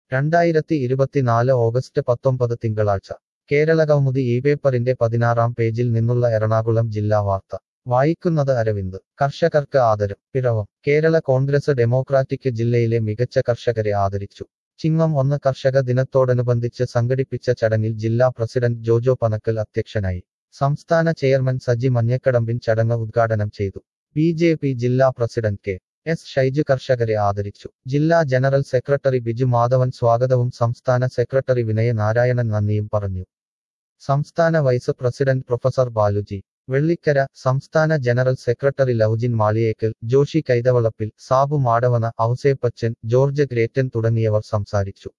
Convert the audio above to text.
രണ്ടായിരത്തി ഇരുപത്തിനാല് ഓഗസ്റ്റ് പത്തൊമ്പത് തിങ്കളാഴ്ച കേരളകൗമുദി ഈ പേപ്പറിന്റെ പതിനാറാം പേജിൽ നിന്നുള്ള എറണാകുളം ജില്ലാ വാർത്ത വായിക്കുന്നത് അരവിന്ദ് കർഷകർക്ക് ആദരം പിറവം കേരള കോൺഗ്രസ് ഡെമോക്രാറ്റിക് ജില്ലയിലെ മികച്ച കർഷകരെ ആദരിച്ചു ചിങ്ങം ഒന്ന് കർഷക ദിനത്തോടനുബന്ധിച്ച് സംഘടിപ്പിച്ച ചടങ്ങിൽ ജില്ലാ പ്രസിഡന്റ് ജോജോ പനക്കൽ അധ്യക്ഷനായി സംസ്ഥാന ചെയർമാൻ സജി മഞ്ഞക്കടമ്പിൻ ചടങ്ങ് ഉദ്ഘാടനം ചെയ്തു ബി ജെ പി ജില്ലാ പ്രസിഡന്റ് കെ എസ് ഷൈജു കർഷകരെ ആദരിച്ചു ജില്ലാ ജനറൽ സെക്രട്ടറി ബിജു മാധവൻ സ്വാഗതവും സംസ്ഥാന സെക്രട്ടറി വിനയ നാരായണൻ നന്ദിയും പറഞ്ഞു സംസ്ഥാന vice president professor Baluji Vellikkara സംസ്ഥാന ജനറൽ സെക്രട്ടറി ലൗജിൻ മാളിയേക്കൽ ജോഷി കൈതവളപ്പിൽ സാബു മാടവന ഔസേപ്പച്ചൻ ജോർജ് ഗ്രേറ്റൻ തുടങ്ങിയവർ സംസാരിച്ചു